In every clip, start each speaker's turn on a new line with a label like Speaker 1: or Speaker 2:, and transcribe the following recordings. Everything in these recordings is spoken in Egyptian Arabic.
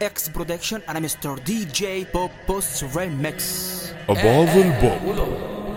Speaker 1: اكس برودكشن انا مستر دي جي بوب بوست ريمكس
Speaker 2: أباظ البوب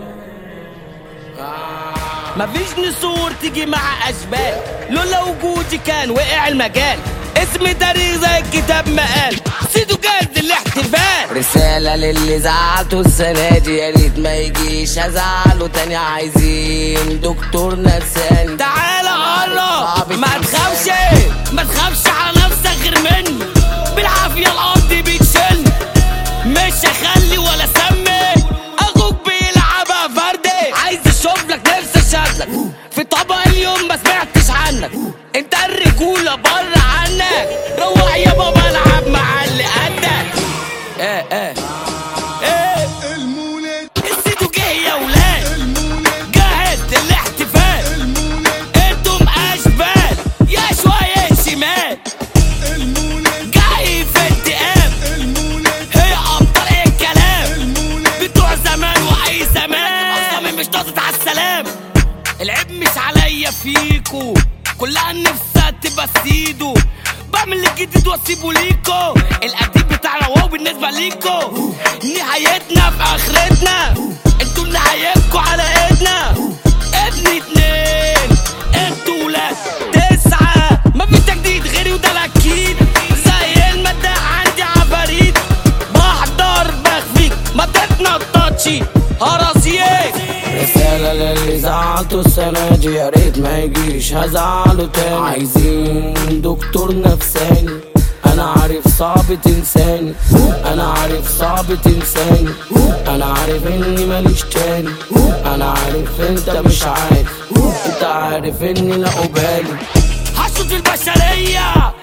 Speaker 3: مفيش نسور تيجي مع اشبال لولا وجودي كان وقع المجال اسمي تاريخ زي الكتاب ما قال سيدو جاهز للاحتفال
Speaker 4: رسالة للي زعلته السنة دي يا ريت ما يجيش هزعله تاني عايزين دكتور نفساني
Speaker 3: تعالى قرب ما تخافش ما تخافش على نفسك غير مني بالعافية الأرض بتشيلني مش هخلي ولا سمي أخوك بيلعبها فردي عايز أشوف لك نفسي أشهدلك في طبق اليوم ما سمعتش عنك انت الرجولة بره عنك روح يا بابا العب مع اللي قدك ايه ايه ايه السيدو جه يا ولاد جاهز للاحتفال انتم اشبال يا شوية شمال جاي في انتقام هي ابطال ايه الكلام بتوع زمان واي زمان اصلا مش ناطط على السلام العيب مش عليا فيكو كلها نفسها تبقى سيدو بعمل الجديد واسيبه ليكو القديم بتاعنا واو بالنسبة ليكو نهايتنا في اخرتنا انتوا نهايتكوا على ايدنا ابني اتنين انتوا ولاد تسعة مفيش تجديد غيري وده الاكيد زي المادة عندي عفاريت بحضر بخفيك ما تتنططش هراسيك
Speaker 4: رسالة للي زعلته السنة دي يا ريت ما يجيش هزعله تاني عايزين دكتور نفساني انا عارف صعب تنساني انا عارف صعب تنساني انا عارف اني ماليش تاني انا عارف انت مش عارف انت عارف اني لا أبالي
Speaker 3: هشوط البشرية